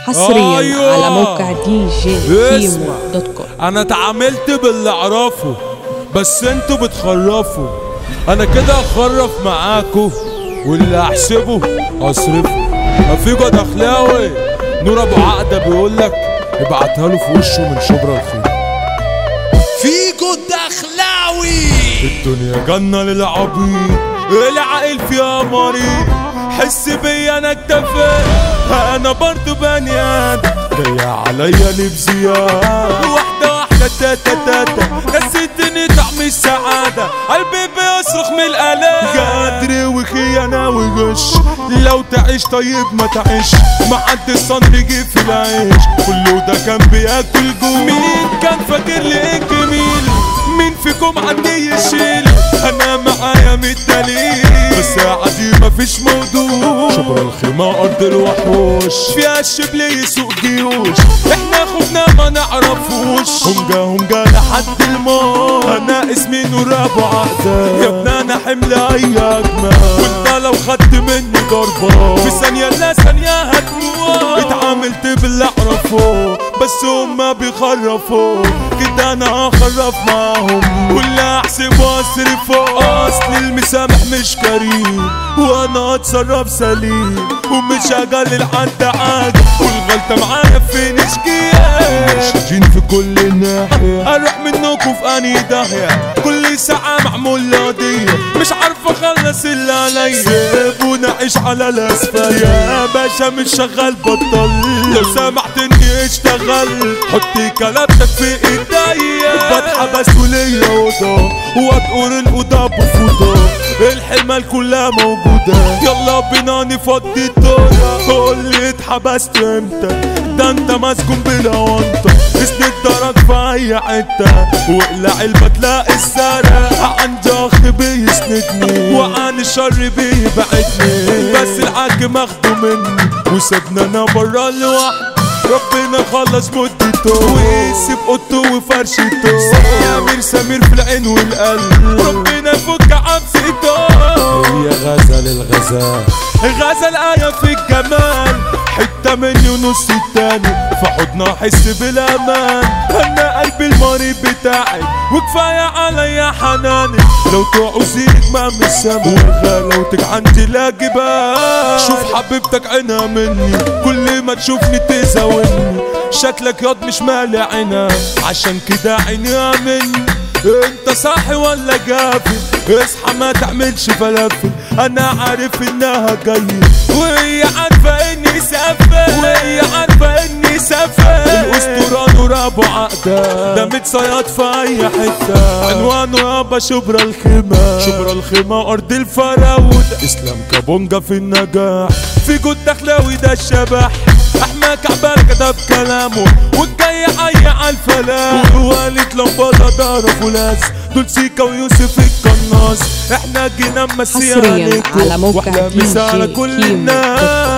حصريا أيوة. على موقع دي جي اسمع. كيمو دوت كوم انا اتعاملت باللي اعرفه بس انتوا بتخرفوا انا كده اخرف معاكوا واللي احسبه اصرفه رفيقة دخلاوي نور ابو عقدة بيقول لك ابعتها له في وشه من شبرا الخير فيجو الدخلاوي الدنيا جنة للعبيد العقل فيها مريض حس بيا انا اكتفيت انا برضو بني ادم جاية عليا لبزياد واحدة واحدة تاتا تاتا نسيتني طعم السعادة قلبي بيصرخ من الآلام غدر وخيانة وغش لو تعيش طيب ما تعيش ما حد صنر يجي في العيش كله ده كان بياكل جوع مين كان فاكر لي جميل مين فيكم عني يشيل انا معايا مية دليل بس عادي مفيش موضوع شبر الخيمة ارض الوحوش فيها الشبل يسوق جيوش احنا خوفنا ما نعرفوش هنجا هنجا لحد الموت انا اسمي نور ابو عقدة يا ابني انا حمل اي اجمل وانت لو خدت مني ضربة في ثانية لا ثانية هتموت اتعاملت باللي اعرفه بس هما بيخرفوا كده انا هخرف معاهم واللي احسب واصرفه اصل المسامح مش كريم وانا اتصرف سليم ومش هقلل حد حاجه والغلطه معايا في نشكيه مرشدين في كل ناحيه اروح منكم في اني داهيه كل ساعه معمول لي قضيه مش عارف اخلص اللي عليا سيبوني اعيش على الاسفل يا باشا مش شغال بطل لو سمحت اني اشتغل حطي كلامتك في ايديا بتحبس وليا اوضه وتقول الاوضه بفوضى الحمال كلها موجوده يلا بينا نفضي الدنيا قول لي اتحبست امتى ده انت مسكون بلا وانطه اسند درك في اي حته واقلع الباب تلاقي السرق عندي اخ بيسندني وعن الشر بيبعدني بس الحاكم اخده مني وسابنا انا برا لوحدي ربنا خلص مدته ويسيب اوضته وفرشته سمير سمير في العين والقلب ربنا يفك عبسته هي غزل الغزال غزل آية في الجمال حتة مني ونص التاني في حضنها احس بالامان انا قلبي المريض بتاعي وكفايه عليا حناني لو تعوزيك ما من السما وغلاوتك عندي لا جبال شوف حبيبتك عينها مني كل ما تشوفني تزاولني شكلك ياض مش مالي عينها عشان كده عينيها مني انت صاحي ولا جافي اصحى ما تعملش فلافل انا عارف انها جاية وهي عارفة اني سافر وهي عارفة اني سافر الاسطورة نور ابو عقدة ده متصياد في اي حتة عنوانه يابا شبرا الخيمة شبرا الخيمة ارض الفراودة اسلام كابونجا في النجاح في جود دخلاوي ده الشبح احمد كعبان كتب كلامه والجاي حي على الفلاح ووالد لمبادة ضرب ولاس دول سيكا ويوسف القناص احنا جينا نمسي حصرياً عليكم على موقع واحلى دي مسا على جي كل كيمو الناس